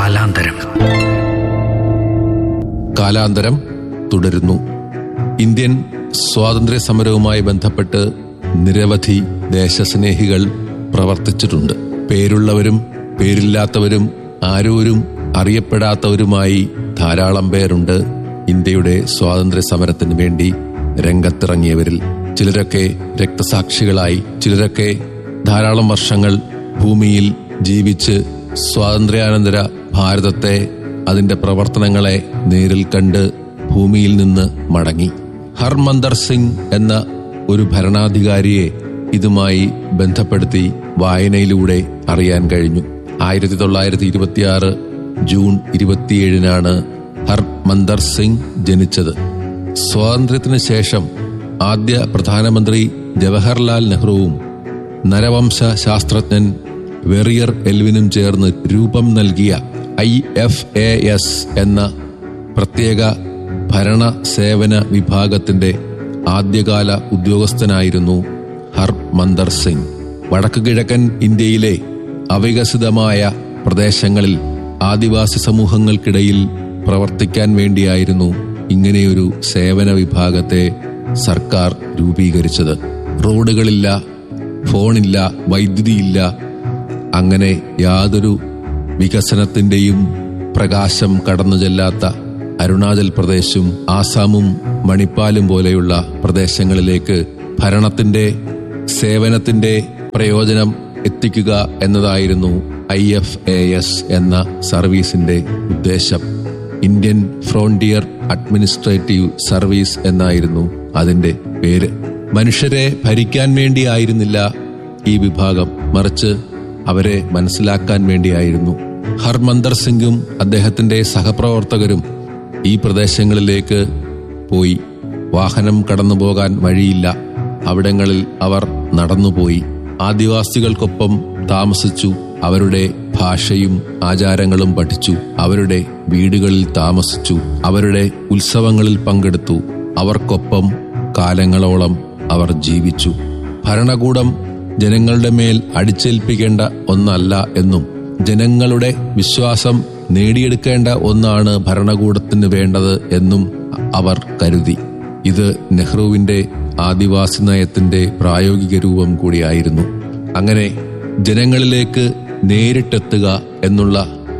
കാലാന്തരം കാലാന്തരം തുടരുന്നു ഇന്ത്യൻ സ്വാതന്ത്ര്യ സമരവുമായി ബന്ധപ്പെട്ട് നിരവധി ദേശസ്നേഹികൾ പ്രവർത്തിച്ചിട്ടുണ്ട് പേരുള്ളവരും പേരില്ലാത്തവരും ആരോരും അറിയപ്പെടാത്തവരുമായി ധാരാളം പേരുണ്ട് ഇന്ത്യയുടെ സ്വാതന്ത്ര്യ സമരത്തിന് വേണ്ടി രംഗത്തിറങ്ങിയവരിൽ ചിലരൊക്കെ രക്തസാക്ഷികളായി ചിലരൊക്കെ ധാരാളം വർഷങ്ങൾ ഭൂമിയിൽ ജീവിച്ച് സ്വാതന്ത്ര്യാനന്തര ഭാരതത്തെ അതിന്റെ പ്രവർത്തനങ്ങളെ നേരിൽ കണ്ട് ഭൂമിയിൽ നിന്ന് മടങ്ങി ഹർമന്ദർ സിംഗ് എന്ന ഒരു ഭരണാധികാരിയെ ഇതുമായി ബന്ധപ്പെടുത്തി വായനയിലൂടെ അറിയാൻ കഴിഞ്ഞു ആയിരത്തി തൊള്ളായിരത്തി ഇരുപത്തിയാറ് ജൂൺ ഇരുപത്തിയേഴിനാണ് ഹർമന്ദർ സിംഗ് ജനിച്ചത് സ്വാതന്ത്ര്യത്തിന് ശേഷം ആദ്യ പ്രധാനമന്ത്രി ജവഹർലാൽ നെഹ്റുവും നരവംശ ശാസ്ത്രജ്ഞൻ വെറിയർ എൽവിനും ചേർന്ന് രൂപം നൽകിയ ഐ എഫ് എ എസ് എന്ന പ്രത്യേക ഭരണ സേവന വിഭാഗത്തിന്റെ ആദ്യകാല ഉദ്യോഗസ്ഥനായിരുന്നു ഹർമന്ദർ സിംഗ് വടക്കു കിഴക്കൻ ഇന്ത്യയിലെ അവികസിതമായ പ്രദേശങ്ങളിൽ ആദിവാസി സമൂഹങ്ങൾക്കിടയിൽ പ്രവർത്തിക്കാൻ വേണ്ടിയായിരുന്നു ഇങ്ങനെയൊരു സേവന വിഭാഗത്തെ സർക്കാർ രൂപീകരിച്ചത് റോഡുകളില്ല ഫോണില്ല വൈദ്യുതിയില്ല അങ്ങനെ യാതൊരു വികസനത്തിന്റെയും പ്രകാശം കടന്നു ചെല്ലാത്ത അരുണാചൽ പ്രദേശും ആസാമും മണിപ്പാലും പോലെയുള്ള പ്രദേശങ്ങളിലേക്ക് ഭരണത്തിന്റെ സേവനത്തിന്റെ പ്രയോജനം എത്തിക്കുക എന്നതായിരുന്നു ഐ എഫ് എ എസ് എന്ന സർവീസിന്റെ ഉദ്ദേശം ഇന്ത്യൻ ഫ്രോണ്ടിയർ അഡ്മിനിസ്ട്രേറ്റീവ് സർവീസ് എന്നായിരുന്നു അതിന്റെ പേര് മനുഷ്യരെ ഭരിക്കാൻ വേണ്ടിയായിരുന്നില്ല ഈ വിഭാഗം മറിച്ച് അവരെ മനസ്സിലാക്കാൻ വേണ്ടിയായിരുന്നു ഹർമന്ദർ സിംഗും അദ്ദേഹത്തിന്റെ സഹപ്രവർത്തകരും ഈ പ്രദേശങ്ങളിലേക്ക് പോയി വാഹനം കടന്നുപോകാൻ വഴിയില്ല അവിടങ്ങളിൽ അവർ നടന്നുപോയി ആദിവാസികൾക്കൊപ്പം താമസിച്ചു അവരുടെ ഭാഷയും ആചാരങ്ങളും പഠിച്ചു അവരുടെ വീടുകളിൽ താമസിച്ചു അവരുടെ ഉത്സവങ്ങളിൽ പങ്കെടുത്തു അവർക്കൊപ്പം കാലങ്ങളോളം അവർ ജീവിച്ചു ഭരണകൂടം ജനങ്ങളുടെ മേൽ അടിച്ചേൽപ്പിക്കേണ്ട ഒന്നല്ല എന്നും ജനങ്ങളുടെ വിശ്വാസം നേടിയെടുക്കേണ്ട ഒന്നാണ് ഭരണകൂടത്തിന് വേണ്ടത് എന്നും അവർ കരുതി ഇത് നെഹ്റുവിന്റെ ആദിവാസി നയത്തിന്റെ പ്രായോഗിക രൂപം കൂടിയായിരുന്നു അങ്ങനെ ജനങ്ങളിലേക്ക് നേരിട്ടെത്തുക എന്നുള്ള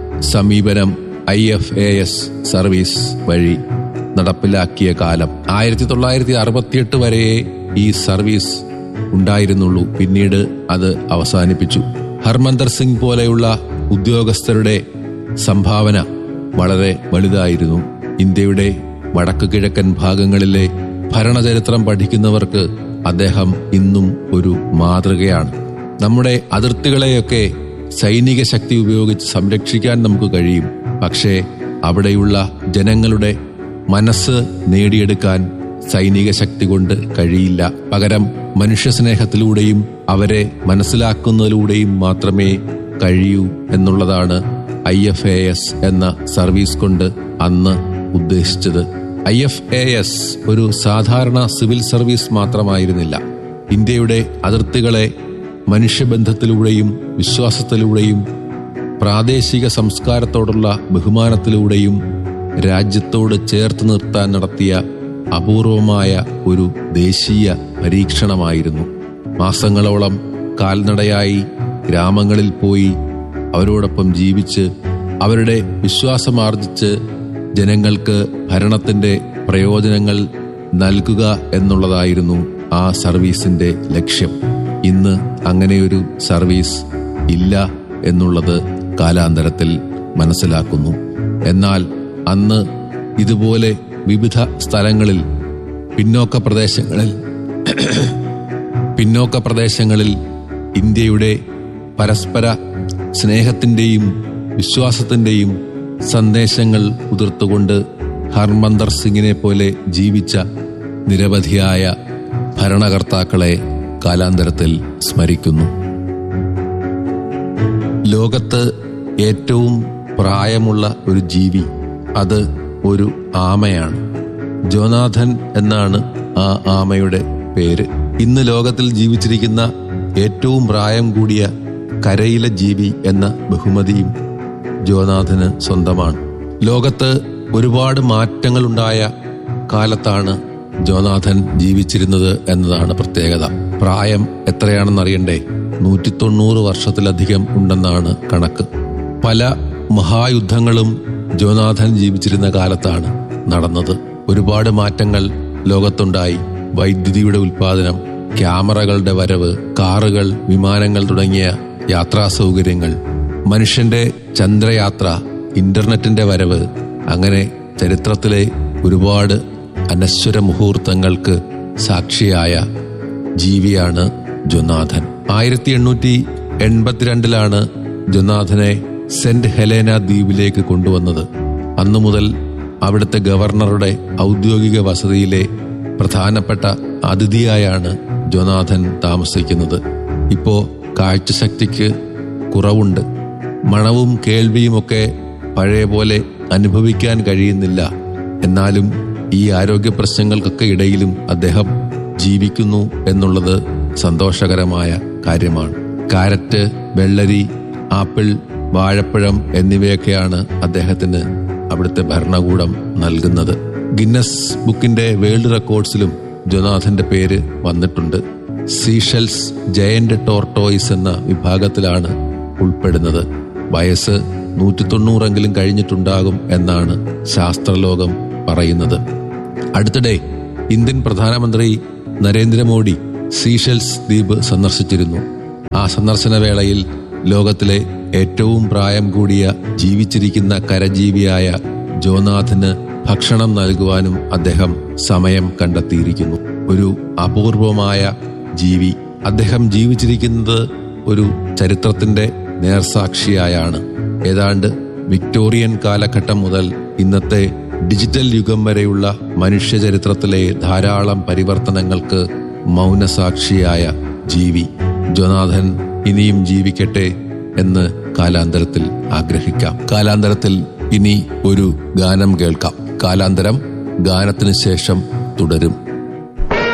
സമീപനം I F A S service വഴി നടപ്പിലാക്കിയ കാലം ആയിരത്തി തൊള്ളായിരത്തി അറുപത്തിയെട്ട് വരെയേ ഈ സർവീസ് ഉണ്ടായിരുന്നുള്ളൂ പിന്നീട് അത് അവസാനിപ്പിച്ചു ഹർമന്ദർ സിംഗ് പോലെയുള്ള ഉദ്യോഗസ്ഥരുടെ സംഭാവന വളരെ വലുതായിരുന്നു ഇന്ത്യയുടെ വടക്കു കിഴക്കൻ ഭാഗങ്ങളിലെ ഭരണചരിത്രം പഠിക്കുന്നവർക്ക് അദ്ദേഹം ഇന്നും ഒരു മാതൃകയാണ് നമ്മുടെ അതിർത്തികളെയൊക്കെ സൈനിക ശക്തി ഉപയോഗിച്ച് സംരക്ഷിക്കാൻ നമുക്ക് കഴിയും പക്ഷേ അവിടെയുള്ള ജനങ്ങളുടെ മനസ്സ് നേടിയെടുക്കാൻ സൈനിക ശക്തി കൊണ്ട് കഴിയില്ല പകരം മനുഷ്യസ്നേഹത്തിലൂടെയും അവരെ മനസ്സിലാക്കുന്നതിലൂടെയും മാത്രമേ കഴിയൂ എന്നുള്ളതാണ് ഐ എഫ് എ എസ് എന്ന സർവീസ് കൊണ്ട് അന്ന് ഉദ്ദേശിച്ചത് ഐ എഫ് എ എസ് ഒരു സാധാരണ സിവിൽ സർവീസ് മാത്രമായിരുന്നില്ല ഇന്ത്യയുടെ അതിർത്തികളെ മനുഷ്യബന്ധത്തിലൂടെയും വിശ്വാസത്തിലൂടെയും പ്രാദേശിക സംസ്കാരത്തോടുള്ള ബഹുമാനത്തിലൂടെയും രാജ്യത്തോട് ചേർത്ത് നിർത്താൻ നടത്തിയ അപൂർവമായ ഒരു ദേശീയ പരീക്ഷണമായിരുന്നു മാസങ്ങളോളം കാൽനടയായി ഗ്രാമങ്ങളിൽ പോയി അവരോടൊപ്പം ജീവിച്ച് അവരുടെ വിശ്വാസമാർജിച്ച് ജനങ്ങൾക്ക് ഭരണത്തിന്റെ പ്രയോജനങ്ങൾ നൽകുക എന്നുള്ളതായിരുന്നു ആ സർവീസിന്റെ ലക്ഷ്യം ഇന്ന് അങ്ങനെയൊരു സർവീസ് ഇല്ല എന്നുള്ളത് കാലാന്തരത്തിൽ മനസ്സിലാക്കുന്നു എന്നാൽ അന്ന് ഇതുപോലെ വിവിധ സ്ഥലങ്ങളിൽ പിന്നോക്ക പ്രദേശങ്ങളിൽ പിന്നോക്ക പ്രദേശങ്ങളിൽ ഇന്ത്യയുടെ പരസ്പര സ്നേഹത്തിന്റെയും വിശ്വാസത്തിന്റെയും സന്ദേശങ്ങൾ ഉതിർത്തുകൊണ്ട് ഹർമന്ദർ സിംഗിനെ പോലെ ജീവിച്ച നിരവധിയായ ഭരണകർത്താക്കളെ കാലാന്തരത്തിൽ സ്മരിക്കുന്നു ലോകത്ത് ഏറ്റവും പ്രായമുള്ള ഒരു ജീവി അത് ഒരു ആമയാണ് ജോനാഥൻ എന്നാണ് ആ ആമയുടെ പേര് ഇന്ന് ലോകത്തിൽ ജീവിച്ചിരിക്കുന്ന ഏറ്റവും പ്രായം കൂടിയ കരയിലെ ജീവി എന്ന ബഹുമതിയും ജോനാഥന് സ്വന്തമാണ് ലോകത്ത് ഒരുപാട് മാറ്റങ്ങളുണ്ടായ കാലത്താണ് ജോനാഥൻ ജീവിച്ചിരുന്നത് എന്നതാണ് പ്രത്യേകത പ്രായം എത്രയാണെന്ന് അറിയണ്ടേ നൂറ്റി തൊണ്ണൂറ് വർഷത്തിലധികം ഉണ്ടെന്നാണ് കണക്ക് പല മഹായുദ്ധങ്ങളും ജോനാഥൻ ജീവിച്ചിരുന്ന കാലത്താണ് നടന്നത് ഒരുപാട് മാറ്റങ്ങൾ ലോകത്തുണ്ടായി വൈദ്യുതിയുടെ ഉൽപാദനം ക്യാമറകളുടെ വരവ് കാറുകൾ വിമാനങ്ങൾ തുടങ്ങിയ യാത്രാ സൗകര്യങ്ങൾ മനുഷ്യന്റെ ചന്ദ്രയാത്ര ഇന്റർനെറ്റിന്റെ വരവ് അങ്ങനെ ചരിത്രത്തിലെ ഒരുപാട് അനശ്വര മുഹൂർത്തങ്ങൾക്ക് സാക്ഷിയായ ജീവിയാണ് ജൊനാഥൻ ആയിരത്തി എണ്ണൂറ്റി എൺപത്തിരണ്ടിലാണ് ജൊനാഥനെ സെന്റ് ഹെലേന ദ്വീപിലേക്ക് കൊണ്ടുവന്നത് അന്നു മുതൽ അവിടുത്തെ ഗവർണറുടെ ഔദ്യോഗിക വസതിയിലെ പ്രധാനപ്പെട്ട അതിഥിയായാണ് ജൊനാഥൻ താമസിക്കുന്നത് ഇപ്പോ കാഴ്ചശക്തിക്ക് കുറവുണ്ട് മണവും കേൾവിയുമൊക്കെ പഴയ പോലെ അനുഭവിക്കാൻ കഴിയുന്നില്ല എന്നാലും ഈ ആരോഗ്യ പ്രശ്നങ്ങൾക്കൊക്കെ ഇടയിലും അദ്ദേഹം ജീവിക്കുന്നു എന്നുള്ളത് സന്തോഷകരമായ കാര്യമാണ് കാരറ്റ് വെള്ളരി ആപ്പിൾ വാഴപ്പഴം എന്നിവയൊക്കെയാണ് അദ്ദേഹത്തിന് അവിടുത്തെ ഭരണകൂടം നൽകുന്നത് ഗിന്നസ് ബുക്കിന്റെ വേൾഡ് റെക്കോർഡ്സിലും ജൊനാഥന്റെ പേര് വന്നിട്ടുണ്ട് സീഷൽസ് ജയന്റ് ടോർട്ടോയ്സ് എന്ന വിഭാഗത്തിലാണ് ഉൾപ്പെടുന്നത് വയസ്സ് നൂറ്റി തൊണ്ണൂറെങ്കിലും കഴിഞ്ഞിട്ടുണ്ടാകും എന്നാണ് ശാസ്ത്രലോകം പറയുന്നത് അടുത്തിടെ ഇന്ത്യൻ പ്രധാനമന്ത്രി നരേന്ദ്രമോദി സീഷൽസ് ദ്വീപ് സന്ദർശിച്ചിരുന്നു ആ സന്ദർശന വേളയിൽ ലോകത്തിലെ ഏറ്റവും പ്രായം കൂടിയ ജീവിച്ചിരിക്കുന്ന കരജീവിയായ ജോനാഥന് ഭക്ഷണം നൽകുവാനും അദ്ദേഹം സമയം കണ്ടെത്തിയിരിക്കുന്നു ഒരു അപൂർവമായ ജീവി അദ്ദേഹം ജീവിച്ചിരിക്കുന്നത് ഒരു ചരിത്രത്തിന്റെ നേർസാക്ഷിയായാണ് ഏതാണ്ട് വിക്ടോറിയൻ കാലഘട്ടം മുതൽ ഇന്നത്തെ ഡിജിറ്റൽ യുഗം വരെയുള്ള മനുഷ്യ ചരിത്രത്തിലെ ധാരാളം പരിവർത്തനങ്ങൾക്ക് മൗനസാക്ഷിയായ ജീവി ജൊനാഥൻ ഇനിയും ജീവിക്കട്ടെ എന്ന് കാലാന്തരത്തിൽ ആഗ്രഹിക്കാം കാലാന്തരത്തിൽ ഇനി ഒരു ഗാനം കേൾക്കാം കാലാന്തരം ഗാനത്തിന് ശേഷം തുടരും